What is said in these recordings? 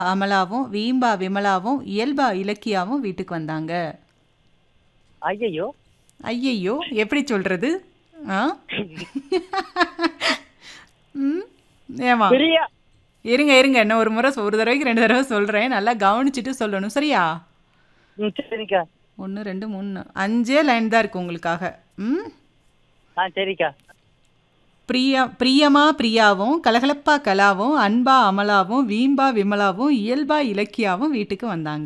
அமலாவும் வீம்பா விமலாவும் இயல்பா இலக்கியாவும் வீட்டுக்கு வந்தாங்க ஐயையோ ஐயையோ எப்படி சொல்றது ஆ ம் ஏமா பிரியா இருங்க இருங்க இன்னும் ஒரு முறை சொ- ஒரு தடவைக்கு ரெண்டு தடவை சொல்கிறேன் நல்லா கவனிச்சுட்டு சொல்லணும் சரியா ம் சரிக்கா ஒன்று ரெண்டு மூணு அஞ்சே லைன் தான் இருக்கு உங்களுக்காக ம் ஆ சரிக்கா பிரியா பிரியமா பிரியாவும் கலகலப்பா கலாவும் அன்பா அமலாவும் வீம்பா விமலாவும் இயல்பா இலக்கியாவும் வீட்டுக்கு வந்தாங்க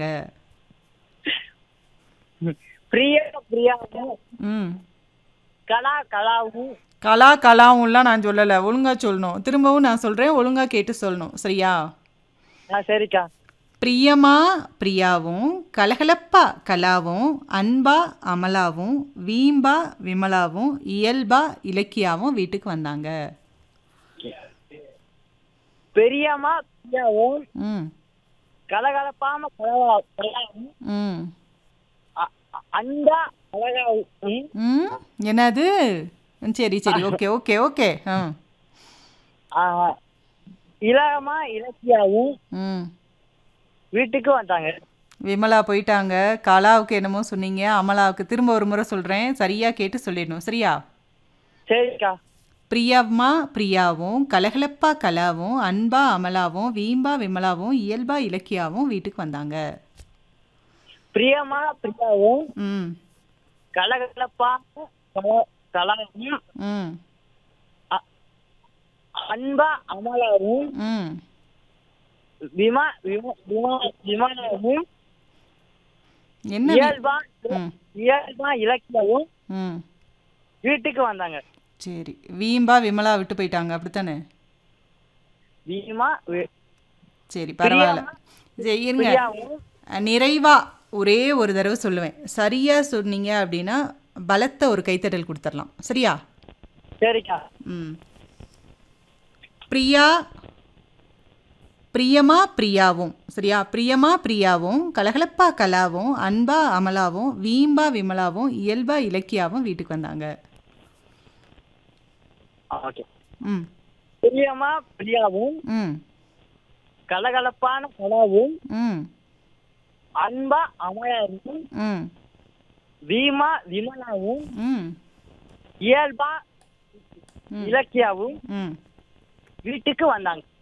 பிரியா பிரியாவும் ம் கலா கலாவும் கலா கலாவும்லாம் நான் சொல்லலை ஒழுங்கா சொல்லணும் திரும்பவும் நான் சொல்கிறேன் ஒழுங்கா கேட்டு சொல்லணும் சரியா ஆ சரிக்கா பிரியமா பிரியாவும் கலகலப்பா கலாவும் அன்பா அமலாவும் வீம்பா விமலாவும் இயல்பா இலக்கியாவும் வீட்டுக்கு வந்தாங்க பெரியம்மா பிரியாவும் ம் கலகலப்பாம கலவா கலாவும் ம் அ- அ- அண்டா அழகாவும் ம் என்னது ம், சரி சரி ஓகே ஓகே ஓகே ஆ ஆ, இலகமா இலக்கியாவும் ம் வீட்டுக்கு வந்தாங்க விமலா போயிட்டாங்க கலாவுக்கு என்னமோ சொன்னீங்க அமலாவுக்கு திரும்ப ஒரு முறை சொல்கிறேன் சரியாக கேட்டு சொல்லிடணும் சரியா சரிக்கா பிரியாமா பிரியாவும் கலகலப்பா கலாவும் அன்பா அமலாவும் வீம்பா விமலாவும் இயல்பா இலக்கியாவும் வீட்டுக்கு வந்தாங்க பிரியமா பிரியாவும் ம் கலகலப்பா கல- கலாவும் ம் அ- அன்பா அமலாவும் ம் விமா விமா- விமா- விமானமும் என்ன வி- இயல்பா ம் இயல்பா இலக்கியமும் ம் வீட்டுக்கு வந்தாங்க சரி வீம்பா விமலா விட்டு போயிட்டாங்க அப்படித்தானே பீமா வி- சரி பரவாயில்ல சரி இருங்க பிரியாவும் நிறைவா ஒரே ஒரு தடவை சொல்லுவேன் சரியா சொன்னீங்க அப்படின்னா பலத்த ஒரு கைத்தட்டல் கொடுத்துடலாம் சரியா சரிக்கா ம் பிரியா பிரியமா பிரியாவும் சரியா பிரியமா பிரியாவும் கலகலப்பா கலாவும் அன்பா அமலாவும் வீம்பா விமலாவும் இயல்பா இலக்கியாவும் வீட்டுக்கு வந்தாங்க ஓகே ம் பிரியமா பிரியாவும் ம் கலகலப்பான கலாவும் ம் அன்பா அமலாவும் ம் பீமா விமலாவும் ம் இயல்பா ம். இலக்கியாவும் ம் வீட்டுக்கு வந்தாங்க